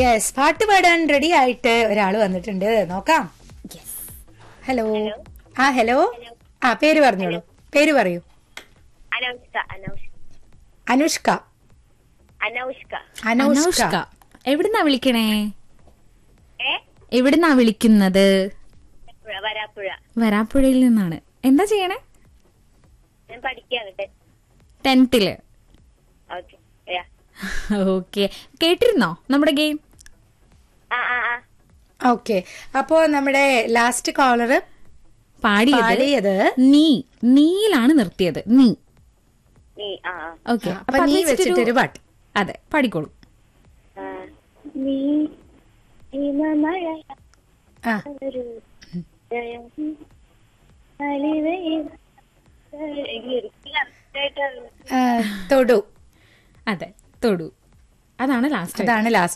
Yes പാട്ട് പാടാൻ ready ആയിട്ട് ഒരാൾ വന്നിട്ടുണ്ട് നോക്കാം ഹലോ ആ ഹലോ ആ പേര് പറഞ്ഞോളൂ പേര് പറയൂ അനൗഷ്ക അനൗഷ്ക അനുഷ്ക അനൗഷ്ക അനൗഷ്ക അനുഷ്ക എവിടുന്നാ വിളിക്കണേ ഏ എവിടുന്നാ വിളിക്കുന്നത് പുഴ, വരാപ്പുഴ വരാപ്പുഴയിൽ നിന്നാണ് എന്താ ചെയ്യണേ ഞാൻ പഠിക്കാണ് ടെൻത്തില് ഓക്കെ ഓക്കെ കേട്ടിരുന്നോ നമ്മുടെ ഗെയിം ആ ആ ആ ഓക്കെ അപ്പോ നമ്മുടെ ലാസ്റ്റ് കോളർ പാടിയത് പാടിയത് നീ നീയിലാണ് നിർത്തിയത് നീ നീ ആ ആ. ഓക്കെ അപ്പൊ നീ വെച്ചിട്ടൊരു പാട്ട് അതെ പാടിക്കോളൂ ആ. നീ ഹിമമഴ ആ ഒരു ജയം അലിവയിൽ എനിക്ക് ഒരിക്കലും correct ആയിട്ട് ആ, തൊടു അതെ തൊടു അതാണ് ലാസ്റ്റ് അതാണ് ലാസ്റ്റ്